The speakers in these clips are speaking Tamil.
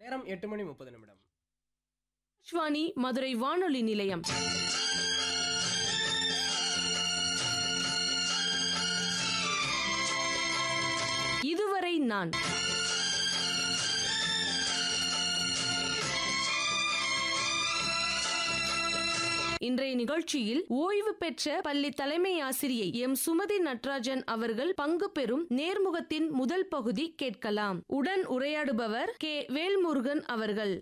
நேரம் எட்டு மணி முப்பது நிமிடம் ஆகாஷ்வாணி மதுரை வானொலி நிலையம் இதுவரை நான் இன்றைய நிகழ்ச்சியில் ஓய்வு பெற்ற பள்ளி தலைமை ஆசிரியை எம் சுமதி நட்ராஜன் அவர்கள் பங்கு பெறும் நேர்முகத்தின் முதல் பகுதி கேட்கலாம் உடன் உரையாடுபவர் கே வேல்முருகன் அவர்கள்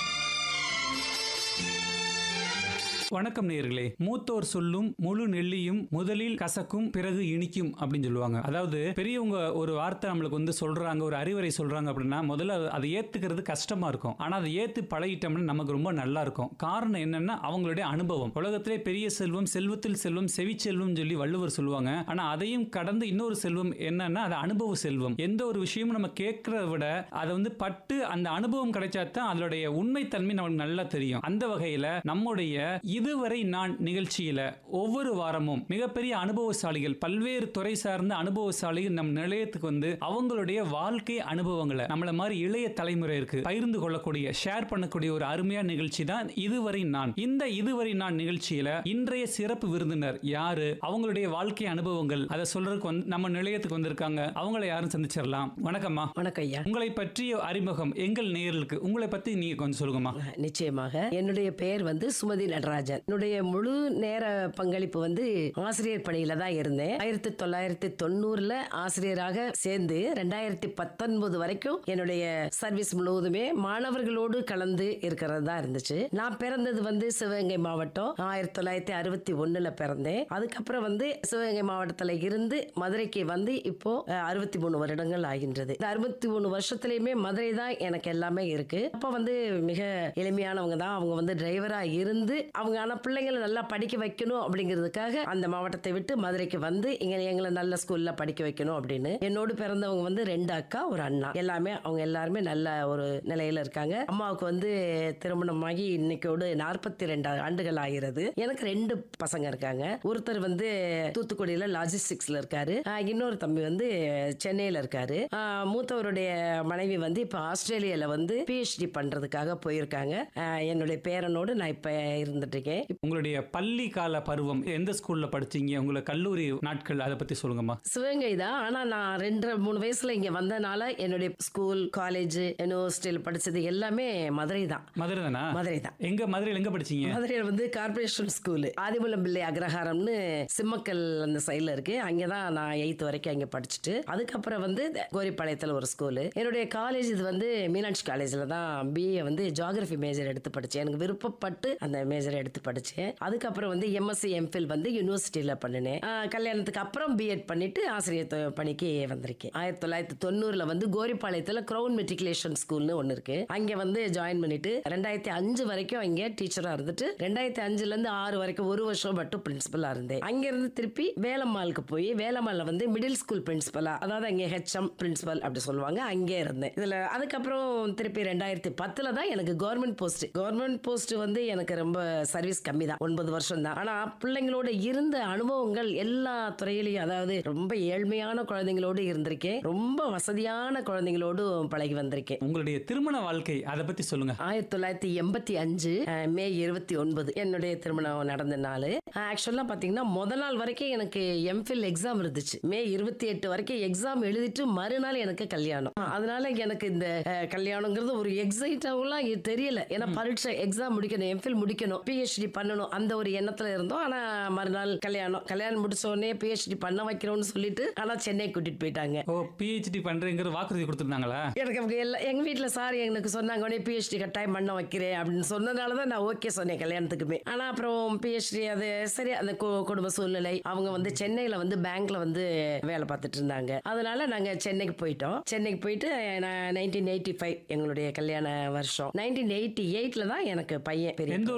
வணக்கம் நேயர்களே மூத்தோர் சொல்லும் முழு நெல்லியும் முதலில் கசக்கும் பிறகு இனிக்கும் அப்படின்னு சொல்லுவாங்க அதாவது பெரியவங்க ஒரு வார்த்தை நம்மளுக்கு வந்து சொல்றாங்க ஒரு அறிவுரை சொல்றாங்க அப்படின்னா முதல்ல அது- அதை ஏத்துக்கிறது கஷ்டமா இருக்கும் ஆனா அதை ஏத்து பழகிட்டோம்னா நமக்கு ரொம்ப நல்லா இருக்கும் காரணம் என்னன்னா அவங்களுடைய அனுபவம் உலகத்திலே பெரிய செல்வம் செல்வத்தில் செல்வம் செவிச்செல்வம் சொல்லி வள்ளுவர் சொல்லுவாங்க ஆனா அதையும் கடந்து இன்னொரு செல்வம் என்னன்னா அது அனுபவ செல்வம் எந்த ஒரு விஷயமும் நம்ம கேட்கறத விட அதை வந்து பட்டு அந்த அனுபவம் கிடைச்சா தான் அதனுடைய உண்மைத்தன்மை நமக்கு நல்லா தெரியும் அந்த வகையில நம்முடைய இதுவரை நான் நிகழ்ச்சியில ஒவ்வொரு வாரமும் மிகப்பெரிய அனுபவசாலிகள் பல்வேறு துறை சார்ந்த அனுபவசாலிகள் நம் நிலையத்துக்கு வந்து அவங்களுடைய வாழ்க்கை அனுபவங்களை நம்மள மாதிரி இளைய தலைமுறை இருக்கு பகிர்ந்து கொள்ளக்கூடிய ஷேர் பண்ணக்கூடிய ஒரு அருமையான நிகழ்ச்சி தான் இதுவரை நான் இந்த இதுவரை நான் நிகழ்ச்சியில இன்றைய சிறப்பு விருந்தினர் யாரு அவங்களுடைய வாழ்க்கை அனுபவங்கள் அதை சொல்றதுக்கு வந்து நம்ம நிலையத்துக்கு வந்திருக்காங்க அவங்களை யாரும் சந்திச்சிடலாம் வணக்கம்மா வணக்கம் ஐயா உங்களை பற்றிய அறிமுகம் எங்கள் நேயர்களுக்கு உங்களை பத்தி நீங்க கொஞ்சம் சொல்லுங்கம்மா நிச்சயமாக என்னுடைய பெயர் வந்து சுமதி நடராஜன் என்னுடைய முழு நேர பங்களிப்பு வந்து ஆசிரியர் பணியில தான் இருந்தேன் ஆயிரத்தி தொள்ளாயிரத்தி தொண்ணூறுல ஆசிரியராக சேர்ந்து ரெண்டாயிரத்தி பத்தொன்பது வரைக்கும் என்னுடைய சர்வீஸ் முழுவதுமே மாணவர்களோடு கலந்து இருக்கிறது தான் இருந்துச்சு நான் பிறந்தது வந்து சிவகங்கை மாவட்டம் ஆயிரத்தி தொள்ளாயிரத்தி அறுபத்தி ஒண்ணுல பிறந்தேன் அதுக்கப்புறம் வந்து சிவகங்கை மாவட்டத்துல இருந்து மதுரைக்கு வந்து இப்போ அறுபத்தி மூணு வருடங்கள் ஆகின்றது இந்த அறுபத்தி மூணு வருஷத்துலயுமே மதுரை தான் எனக்கு எல்லாமே இருக்கு அப்ப வந்து மிக எளிமையானவங்க தான் அவங்க வந்து டிரைவரா இருந்து அவங்க ஆனா பிள்ளைங்களை நல்லா படிக்க வைக்கணும் அப்படிங்கிறதுக்காக அந்த மாவட்டத்தை விட்டு மதுரைக்கு வந்து இங்க எங்களை நல்ல ஸ்கூல்ல படிக்க வைக்கணும் அப்படின்னு என்னோடு பிறந்தவங்க வந்து ரெண்டு அக்கா ஒரு அண்ணா எல்லாமே அவங்க எல்லாருமே நல்ல ஒரு நிலையில இருக்காங்க அம்மாவுக்கு வந்து திருமணமாகி இன்னைக்கோடு நாற்பத்தி ரெண்டு ஆண்டுகள் ஆகிறது எனக்கு ரெண்டு பசங்க இருக்காங்க ஒருத்தர் வந்து தூத்துக்குடியில லாஜிஸ்டிக்ஸ்ல இருக்காரு ஆஹ் இன்னொரு தம்பி வந்து சென்னையில இருக்காரு ஆஹ் மூத்தவருடைய மனைவி வந்து இப்ப ஆஸ்திரேலியால வந்து பிஹெச்டி பண்றதுக்காக போயிருக்காங்க ஆஹ் என்னுடைய பேரனோடு நான் இப்ப இருந்துட்டு இருக்கேன் உங்களுடைய பள்ளி கால பருவம் எந்த ஸ்கூல்ல படிச்சீங்க உங்களை கல்லூரி நாட்கள் அதை பத்தி சொல்லுங்கம்மா சிவகங்கை தான் ஆனா நான் ரெண்டரை மூணு வயசுல இங்க வந்தனால என்னுடைய ஸ்கூல் காலேஜ் யூனிவர்சிட்டியில படிச்சது எல்லாமே மதுரை தான் மதுரை தானா மதுரை தான் எங்க மதுரையில் எங்க படிச்சீங்க மதுரையில் வந்து கார்பரேஷன் ஸ்கூலு ஆதிமூலம் பிள்ளை அக்ரஹாரம்னு சிம்மக்கல் அந்த சைடில் இருக்கு அங்கே தான் நான் எயித் வரைக்கும் அங்கே படிச்சுட்டு அதுக்கப்புறம் வந்து கோரிப்பாளையத்தில் ஒரு ஸ்கூலு என்னுடைய காலேஜ் இது வந்து மீனாட்சி காலேஜில் தான் பிஏ வந்து ஜியாகிரபி மேஜர் எடுத்து படித்தேன் எனக்கு விருப்பப்பட்டு அந்த மேஜரை எடுத்து படித்தேன் அதுக்கப்புறம் வந்து எம்எஸ்சி எம்ஃபில் வந்து யூனிவர்சிட்டியில் பண்ணினேன் ஆஹ் கல்யாணத்துக்கு அப்புறம் பிஎட் பண்ணிட்டு ஆசிரியர் தொ- பணிக்கு வந்திருக்கேன் ஆயிரத்தி தொள்ளாயிரத்தி தொண்ணூறில் வந்து கோரிப்பாளையத்தில் க்ரௌன் மெட்ரிகுலேஷன் ஸ்கூல்னு ஒன்று இருக்கு அங்கே வந்து ஜாயின் பண்ணிட்டு ரெண்டாயிரத்தி அஞ்சு வரைக்கும் அங்கே டீச்சராக இருந்துட்டு ரெண்டாயிரத்தி அஞ்சுல இருந்து ஆறு வரைக்கும் ஒரு வருஷம் மட்டும் பிரின்சிபலா இருந்தேன் அங்கிருந்து திருப்பி வேலம்மாளுக்கு போய் வேலம்மாள்ல வந்து மிடில் ஸ்கூல் பிரின்சிபலா அதாவது அங்கே ஹெச்எம் பிரின்சிபல் அப்படி சொல்லுவாங்க அங்கே இருந்தேன் இதுல அதுக்கப்புறம் திருப்பி ரெண்டாயிரத்தி பத்துல தான் எனக்கு கவர்மெண்ட் போஸ்ட் கவர்மெண்ட் போஸ்ட் வந்து எனக்கு ரொம்ப சர்வீஸ் கம்மி தான் ஒன்பது வருஷம் தான் ஆனா பிள்ளைங்களோட இருந்த அனுபவங்கள் எல்லா துறையிலையும் அதாவது ரொம்ப ஏழ்மையான குழந்தைங்களோடு இருந்திருக்கேன் ரொம்ப வசதியான குழந்தைங்களோடும் பழகி வந்திருக்கேன் உங்களுடைய திருமண வாழ்க்கை அதை பத்தி சொல்லுங்க ஆயிரத்தி தொள்ளாயிரத்தி எண்பத்தி அஞ்சு அஹ், மே இருபத்தி ஒன்பது என்னுடைய திருமணம் நடந்த நாள் ஆக்சுவலாக பார்த்தீங்கன்னா முத நாள் வரைக்கும் எனக்கு எம்ஃபில் எக்ஸாம் இருந்துச்சு மே இருபத்தி எட்டு வரைக்கும் எக்ஸாம் எழுதிட்டு மறுநாள் எனக்கு கல்யாணம் அதனால எனக்கு இந்த அஹ், கல்யாணங்கிறது ஒரு எக்ஸைட்டாகலாம் தெரியல ஏன்னா பரீட்சை எக்ஸாம் முடிக்கணும் எம்ஃபில் முடிக்கணும் பிஹெச்டி பண்ணணும் அந்த ஒரு எண்ணத்துல இருந்தோம் ஆனா மறுநாள் கல்யாணம் கல்யாணம் முடிச்ச உடனே பிஹெச்டி பண்ண வைக்கிறோம்னு சொல்லிட்டு ஆனா சென்னை கூட்டிட்டு போயிட்டாங்க ஓ பிஹெச்டி பண்றேங்கிற வாக்குறுதி கொடுத்துருந்தாங்களா எனக்கு அவங்க எல்லாம் எங்க வீட்ல சார் எனக்கு சொன்னாங்க உடனே பிஹெச்டி கட்டாயம் பண்ண வைக்கிறேன் அப்படின்னு சொன்னதால தான் நான் ஓகே சொன்னேன் கல்யாணத்துக்குமே ஆனா அப்புறம் பிஹெச்டி அது சரி அந்த கு- குடும்ப சூழ்நிலை அவங்க வந்து சென்னையில வந்து பேங்க்ல வந்து வேலை பார்த்துட்டு இருந்தாங்க அதனால நாங்க சென்னைக்கு போயிட்டோம் சென்னைக்கு போயிட்டு நைன்டீன் எயிட்டி ஃபைவ் எங்களுடைய கல்யாண வருஷம் நைன்டீன் எயிட்டி எயிட்ல தான் எனக்கு பையன் பெரிய எந்த